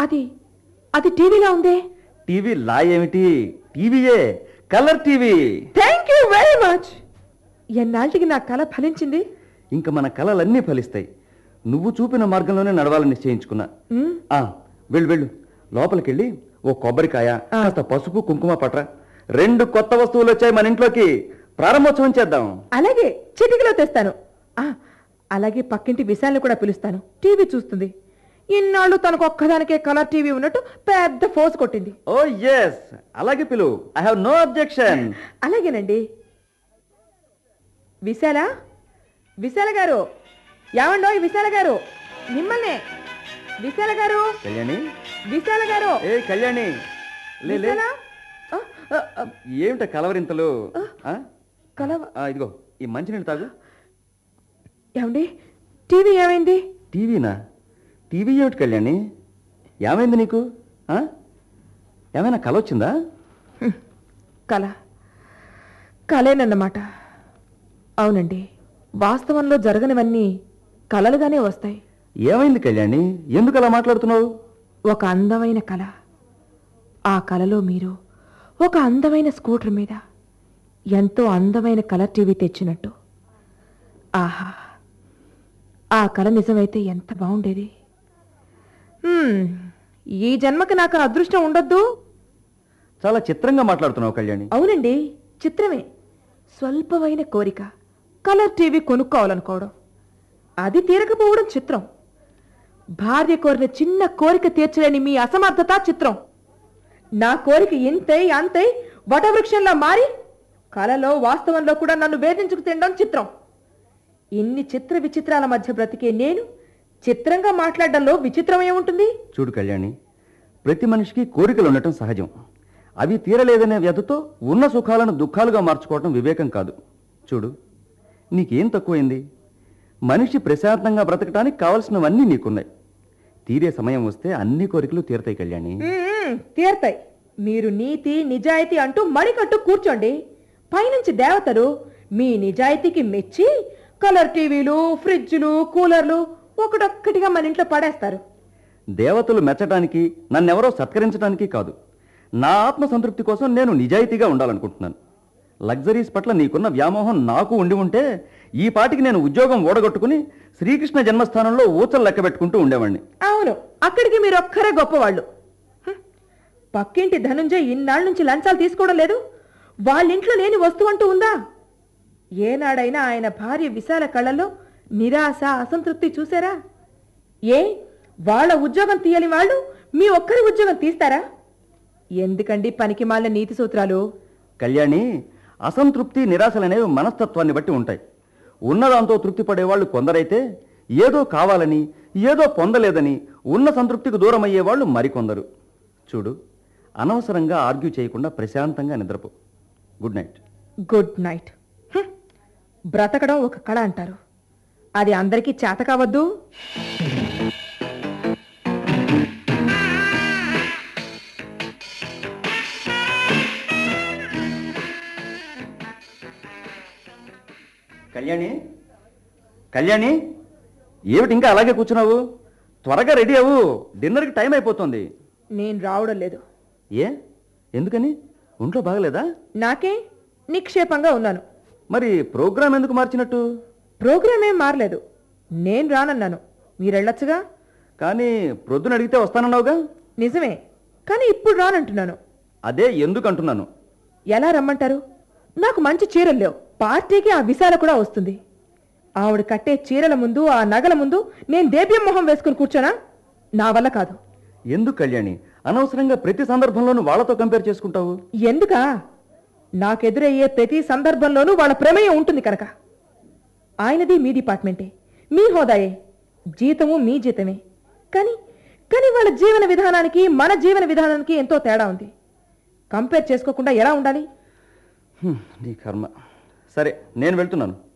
అది అది టీవీలో ఉందే టీవీ లా ఏమిటి టీవీయే colour TV thank you very much ఎన్నాళ్ళకి నా కళ ఫలించింది ఇంకా మన కళలన్నీ ఫలిస్తాయి నువ్వు చూపిన మార్గంలోనే నడవాలని నిశ్చయించుకున్నా మ్, ఆ వెళ్ళు వెళ్ళు లోపలికెళ్ళి ఓ కొబ్బరికాయ కాస్త పసుపు కుంకుమ పట్ర రెండు కొత్త వస్తువులు వచ్చాయి మన ఇంట్లోకి ప్రారంభోత్సవం చేద్దాం అలాగే చిటికలో తెస్తాను ఆ, అలాగే పక్కింటి విశాల్ని కూడా పిలుస్తాను టీవీ చూస్తుంది ఇన్నాళ్ళు తనకు ఒక్కదానికే కలర్ టీవీ ఉన్నట్టు పెద్ద ఫోర్స్ కొట్టింది ఓ ఎస్ అలాగే పిలు ఐ హావ్ నో అబ్జెక్షన్ అలాగేనండి విశాల విశాల గారు ఏమండో విశాల గారు మిమ్మల్నే విశాల గారు కళ్యాణి విశాల గారు ఏ కళ్యాణి లే లే. విశాల ఆ, ఆ, ఆ, ఏమిట కలవరింతలు ఆ? కలవ ఆ, ఇదిగో ఈ మంచినీళ్ళు తాగు ఏమండి టీవీ ఏమైంది టీవీనా టీవీ ఏమిటి కళ్యాణి ఏమైంది నీకు ఆ? ఏమైనా కల వచ్చిందా హ్మ్. కళ కలేనన్నమాట అవునండి వాస్తవంలో జరగనివన్నీ కలలుగానే వస్తాయి ఏమైంది కళ్యాణి ఎందుకు అలా మాట్లాడుతున్నావు ఒక అందమైన కళ ఆ కళలో మీరు ఒక అందమైన స్కూటర్ మీద ఎంతో అందమైన కలర్ టీవీ తెచ్చినట్టు ఆహా ఆ కళ నిజమైతే ఎంత బాగుండేది హ్మ్, ఈ జన్మకి నాకు ఆ అదృష్టం ఉండొద్దు చాలా చిత్రంగా మాట్లాడుతున్నావు కళ్యాణి అవునండి చిత్రమే స్వల్పమైన కోరిక కలర్ టీవీ కొనుక్కోవాలనుకోవడం అది తీరకపోవడం చిత్రం భార్య కోరిన చిన్న కోరిక తీర్చలేని మీ అసమర్థత చిత్రం నా కోరిక ఇంతై అంతై వటవృక్షంలా మారి కలలో వాస్తవంలో కూడా నన్ను వేధించుకు తినడం చిత్రం ఇన్ని చిత్ర విచిత్రాల మధ్య బ్రతికే నేను చిత్రంగా మాట్లాడడంలో విచిత్రం ఏముంటుంది చూడు కళ్యాణి ప్రతి మనిషికి కోరికలు ఉండటం సహజం అవి తీరలేదనే వ్యధతో ఉన్న సుఖాలను దుఃఖాలుగా మార్చుకోవటం వివేకం కాదు చూడు నీకేం తక్కువైంది మనిషి ప్రశాంతంగా బ్రతకటానికి కావలసినవన్నీ నీకున్నాయి తీరే సమయం వస్తే అన్ని కోరికలు తీరతాయి కళ్యాణి మ్మ్, తీరతాయి మీరు నీతి నిజాయితీ అంటూ మడికట్టు కూర్చోండి పైనుంచి దేవతలు మీ నిజాయితీకి మెచ్చి కలర్ టీవీలు ఫ్రిడ్జ్లు కూలర్లు ఒకటొక్కటిగా మన ఇంట్లో పడేస్తారు దేవతలు మెచ్చటానికి నన్నెవరో సత్కరించడానికి కాదు నా ఆత్మ సంతృప్తి కోసం నేను నిజాయితీగా ఉండాలనుకుంటున్నాను లగ్జరీస్ పట్ల నీకున్న వ్యామోహం నాకు ఉండి ఉంటే ఈ పాటికి నేను ఉద్యోగం ఓడగొట్టుకుని శ్రీకృష్ణ జన్మస్థానంలో ఊచలు లెక్క పెట్టుకుంటూ ఉండేవాడిని అవును అక్కడికి మీరు ఒక్కరే గొప్పవాళ్ళు హ్మ్. పక్కింటి ధనుంజయ్ ఇన్నాళ్ళ నుంచి లంచాలు తీసుకోవడం లేదు వాళ్ళింట్లో లేని వస్తువు అంటూ ఉందా ఏనాడైనా ఆయన భార్య విశాల కళ్ళల్లో నిరాశ అసంతృప్తి చూసారా ఏ వాళ్ళ ఉద్యోగం తీయని వాళ్ళు మీ ఒక్కరి ఉద్యోగం తీస్తారా ఎందుకండి పనికి మాలిన నీతి సూత్రాలు కళ్యాణి అసంతృప్తి నిరాశలనేవి మనస్తత్వాన్ని బట్టి ఉంటాయి ఉన్నదాంతో తృప్తి పడేవాళ్ళు కొందరైతే ఏదో కావాలని ఏదో పొందలేదని ఉన్న సంతృప్తికి దూరం అయ్యేవాళ్ళు మరికొందరు చూడు అనవసరంగా ఆర్గ్యూ చేయకుండా ప్రశాంతంగా నిద్రపో గుడ్ నైట్ గుడ్ నైట్ హ్మ్. బ్రతకడం ఒక కళ అంటారు అది అందరికీ చేత కావద్దు కళ్యాణి కళ్యాణి ఏమిటి ఇంకా అలాగే కూర్చున్నావు త్వరగా రెడీ అవ్వు డిన్నర్కి టైం అయిపోతుంది నేను రావడం లేదు ఏ ఎందుకని ఒంట్లో బాగలేదా నాకే నిక్షేపంగా ఉన్నాను మరి ప్రోగ్రామ్ ఎందుకు మార్చినట్టు ప్రోగ్రామ్ ఏం మారలేదు నేను రానన్నాను మీరెళ్ళొచ్చుగా కానీ ప్రొద్దున అడిగితే వస్తానన్నావుగా నిజమే కానీ ఇప్పుడు రానంటున్నాను అదే ఎందుకు అంటున్నాను ఎలా రమ్మంటారు నాకు మంచి చీరలు లేవు పార్టీకి ఆ విశాల కూడా వస్తుంది ఆవిడ కట్టే చీరల ముందు ఆ నగల ముందు నేను దేవ్యం మొహం వేసుకుని కూర్చోనా నా వల్ల కాదు ఎందుకు కళ్యాణి అనవసరంగా ప్రతి సందర్భంలోనూ వాళ్ళతో కంపేర్ చేసుకుంటావు ఎందుకా నాకెదురయ్యే ప్రతి సందర్భంలోనూ వాళ్ళ ప్రమేయం ఉంటుంది కనుక ఆయనది మీ డిపార్ట్మెంటే మీ హోదాయే జీతము మీ జీతమే కానీ కానీ వాళ్ళ జీవన విధానానికి మన జీవన విధానానికి ఎంతో తేడా ఉంది కంపేర్ చేసుకోకుండా ఎలా ఉండాలి హ్మ్, నీ కర్మ సరే నేను వెళ్తున్నాను